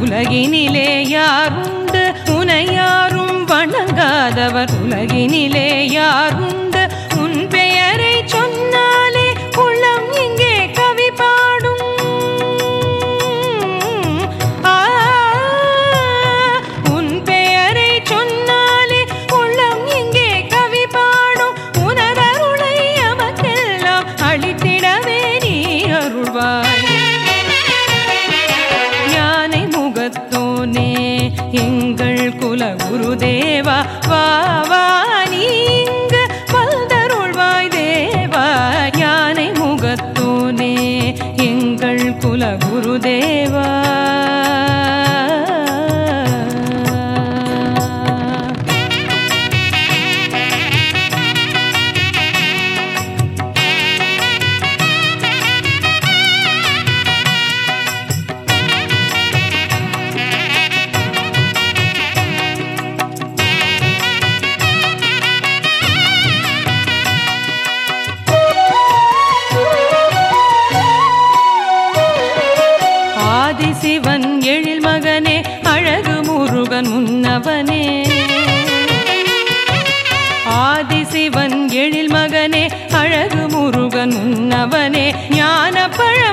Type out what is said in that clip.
உலகினிலே யாருண்டு உனை யாரும் வணங்காதவர் உலகினிலே யாருண்டு உன் பெயரை சொன்னாலே உள்ளம் இங்கே கவி பாடும் ஆ, உன் பெயரை சொன்னாலே உள்ளம் இங்கே கவி பாடும் உனதருளை எமக்கெல்லாம் அளித்திடவே நீ அருள்வாய் யானை முகத்தோனே எங்கள் குல குருதேவா வா வா நீங்கு வந்தருள்வாய் தேவா யானை முகத்தோனே எங்கள் குல குருதேவா ஆதிசிவன் எழில் மகனே அழகு முருகன் முன்னவனே ஆதிசிவன் எழில் மகனே அழகு முருகன் முன்னவனே ஞான பழ